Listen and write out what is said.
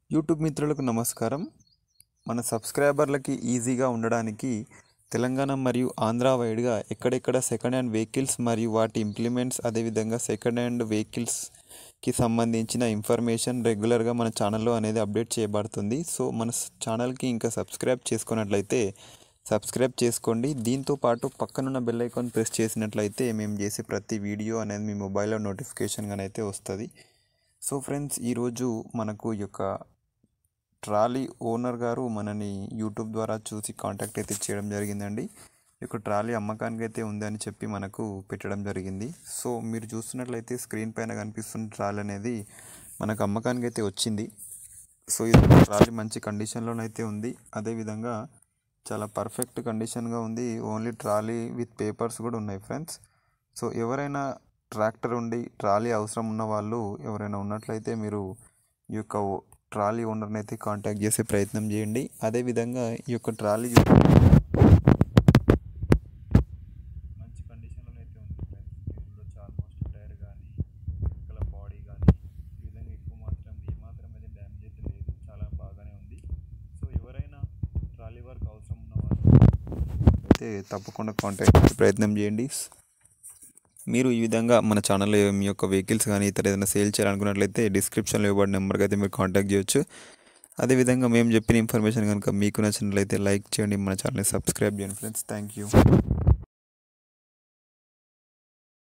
YouTube మిత్రులకు నమస్కారం మన సబ్స్క్రైబర్లకి ఈజీగా ఉండడానికి తెలంగాణ మరియు ఆంధ్ర వైడ్గా ఎక్కడెక్కడ సెకండ్ హ్యాండ్ వెహికల్స్ మరియు వాటి ఇంప్లిమెంట్స్ అదేవిధంగా సెకండ్ హ్యాండ్ వెహికల్స్కి సంబంధించిన ఇన్ఫర్మేషన్ రెగ్యులర్గా మన ఛానల్లో అనేది అప్డేట్ చేయబడుతుంది సో మన ఛానల్కి ఇంకా సబ్స్క్రైబ్ చేసుకున్నట్లయితే సబ్స్క్రైబ్ చేసుకోండి దీంతో పాటు పక్కనున్న బెల్ ఐకాన్ ప్రెస్ చేసినట్లయితే మేము చేసే ప్రతి వీడియో అనేది మీ మొబైల్లో నోటిఫికేషన్గా అయితే వస్తుంది సో ఫ్రెండ్స్ ఈరోజు మనకు ఈ యొక్క ట్రాలీ ఓనర్ గారు మనని యూట్యూబ్ ద్వారా చూసి కాంటాక్ట్ అయితే చేయడం జరిగిందండి ఈ యొక్క ట్రాలీ అమ్మకానికి అయితే ఉందని చెప్పి మనకు పెట్టడం జరిగింది సో మీరు చూస్తున్నట్లయితే స్క్రీన్ పైన కనిపిస్తున్న ట్రాలీ అనేది మనకు అమ్మకానికి అయితే వచ్చింది సో ఇది ట్రాలీ మంచి కండిషన్లోనైతే ఉంది అదేవిధంగా చాలా పర్ఫెక్ట్ కండిషన్గా ఉంది ఓన్లీ ట్రాలీ విత్ పేపర్స్ కూడా ఉన్నాయి ఫ్రెండ్స్ సో ఎవరైనా ట్రాక్టర్ ఉండి ట్రాలీ అవసరం ఉన్న వాళ్ళు ఎవరైనా ఉన్నట్లయితే మీరు ఈ యొక్క ట్రాలీ ఓనర్ని అయితే కాంటాక్ట్ చేసే ప్రయత్నం చేయండి అదేవిధంగా ఈ యొక్క ట్రాలీ మంచి కండిషన్లో అయితే ఉంది ఫ్రెండ్స్ మీరు చూడొచ్చు ఆల్మోస్ట్ టైర్ కానీ వెనకాల బాడీ కానీ ఈ విధంగా ఎక్కువ మాత్రం ఏ మాత్రం అయితే డ్యామేజ్ అయితే లేదు చాలా బాగానే ఉంది సో ఎవరైనా ట్రాలీ వర్క్ అవసరం ఉన్న వాళ్ళు అయితే తప్పకుండా కాంటాక్ట్ చేసే ప్రయత్నం చేయండి మీరు ఈ విధంగా మన ఛానల్లో మీ యొక్క వెహికల్స్ కానీ ఇతర ఏదైనా సేల్ చేయాలనుకున్నట్లయితే డిస్క్రిప్షన్లో ఇవ్వబడిన నెంబర్కి అయితే మీరు కాంటాక్ట్ చేయొచ్చు అదేవిధంగా మేము చెప్పిన ఇన్ఫర్మేషన్ కనుక మీకు నచ్చినట్లయితే లైక్ చేయండి మన ఛానల్ని సబ్స్క్రైబ్ చేయండి ఫ్రెండ్స్ థ్యాంక్ యూ